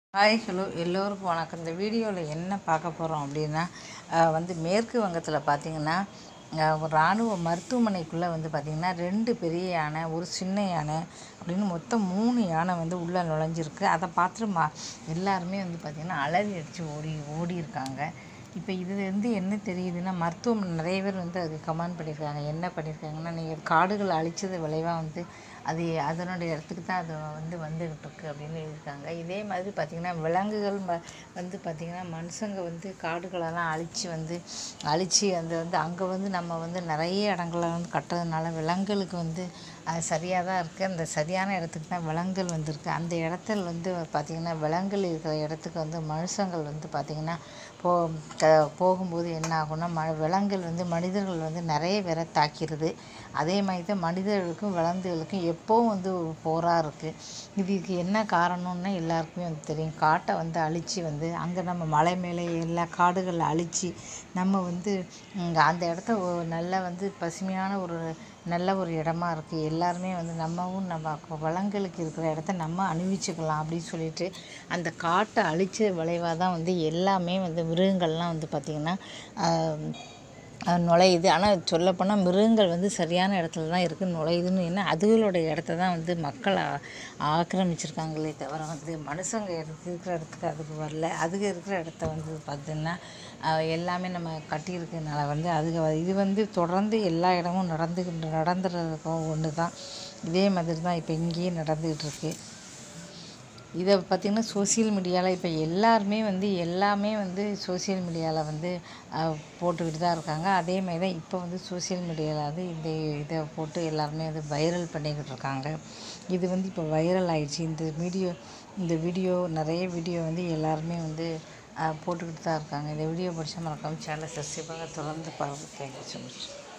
hi hello எல்லோருக்கும் வணக்கம் இந்த வீடியோவில் என்ன பார்க்க போகிறோம் அப்படின்னா அஹ், வந்து மேற்கு வங்கத்தில் பார்த்தீங்கன்னா அஹ், ஒரு இராணுவ மருத்துவமனைக்குள்ளே வந்து பார்த்திங்கன்னா ரெண்டு பெரிய யானை ஒரு சின்ன யானை அப்படின்னு மொத்தம் மூணு யானை வந்து உள்ளே நுழைஞ்சிருக்கு அதை பார்த்துட்டு மா எல்லாருமே வந்து பார்த்திங்கன்னா அலறி அடித்து ஓடி ஓடி இருக்காங்க இப்போ இது வந்து என்ன தெரியுதுன்னா மருத்துவமனை நிறைய பேர் வந்து அதுக்கு கமெண்ட் பண்ணியிருக்காங்க என்ன பண்ணியிருக்காங்கன்னா நீங்கள் காடுகள் அழிச்சது விளைவாக வந்து அது அதனுடைய இடத்துக்கு தான் அது வந்து வந்துகிட்டு இருக்கு அப்படின்னு எழுதியிருக்காங்க இதே மாதிரி பார்த்திங்கன்னா விலங்குகள் ம வந்து பார்த்திங்கன்னா மனுஷங்க வந்து காடுகளெல்லாம் அழித்து வந்து அழித்து அந்த வந்து அங்கே வந்து நம்ம வந்து நிறைய இடங்கள வந்து கட்டுறதுனால விலங்குகளுக்கு வந்து அது சரியாக தான் இருக்குது அந்த சரியான இடத்துக்கு தான் விலங்குகள் வந்திருக்கு அந்த இடத்துல வந்து பார்த்திங்கன்னா விலங்குகள் இருக்கிற இடத்துக்கு வந்து மனுஷங்கள் வந்து பார்த்திங்கன்னா போ க போகும்போது என்ன ஆகும்னா ம விலங்குகள் வந்து மனிதர்கள் வந்து நிறைய பேரை தாக்கிடுது அதே மாதிரி தான் மனிதர்களுக்கும் விலங்குகளுக்கும் எப்போவும் வந்து ஒரு போராக இருக்குது இதுக்கு என்ன காரணம்னு எல்லாருக்குமே வந்து தெரியும் காட்டை வந்து அழித்து வந்து அங்கே நம்ம மலை மேலே எல்லா காடுகளை அழித்து நம்ம வந்து இங்க அந்த இடத்த ஒ- நல்ல வந்து பசுமையான ஒரு நல்ல ஒரு இடமா இருக்குது எல்லாருமே வந்து நம்மவும் நம்ம வளங்களுக்கு இருக்கிற இடத்த நம்ம அணிவிச்சுக்கலாம் அப்படின்னு சொல்லிட்டு அந்த காட்டை அழிச்ச விளைவாக தான் வந்து எல்லாமே வந்து மிருகங்கள்லாம் வந்து பார்த்திங்கன்னா ஆஹ் நுழையுது ஆனால் சொல்லப்போனால் மிருகங்கள் வந்து சரியான இடத்துல தான் இருக்குது நுழையுதுன்னு என்ன அதுகளோட இடத்த தான் வந்து மக்கள் ஆ- ஆக்கிரமிச்சிருக்காங்களே தவிர வந்து மனுஷங்க இடத்து இருக்கிற இடத்துக்கு அதுக்கு வரல அதுக்கு இருக்கிற இடத்த வந்து பார்த்திங்கன்னா ஆஹ் எல்லாமே நம்ம கட்டியிருக்கனால வந்து அதுக்கு வ- இது வந்து தொடர்ந்து எல்லா இடமும் நடந்து நடந்துறதுக்கும் ஒன்று தான் இதே மாதிரி தான் இப்போ இங்கேயும் நடந்துக்கிட்டு இருக்கு இதை பார்த்திங்கன்னா சோசியல் மீடியாவில் இப்போ எல்லாருமே வந்து எல்லாமே வந்து சோசியல் மீடியாவில் வந்து அஹ், போட்டுக்கிட்டு தான் இருக்காங்க அதே மாதிரி தான் இப்போ வந்து சோசியல் மீடியாவில் வந்து இந்த இதை போட்டு எல்லாருமே வந்து வைரல் பண்ணிக்கிட்டு இருக்காங்க இது வந்து இப்போ வைரல் ஆயிடுச்சு இந்த வீடியோ இந்த வீடியோ நிறைய வீடியோ வந்து எல்லாருமே வந்து அஹ், போட்டுக்கிட்டு தான் இருக்காங்க இந்த வீடியோ பிடிச்சா மறக்காம சேனலை சப்ஸ்கிரைப் பண்ணுங்க தொடர்ந்து பாருங்கள் தேங்க்யூ ஸோ மச்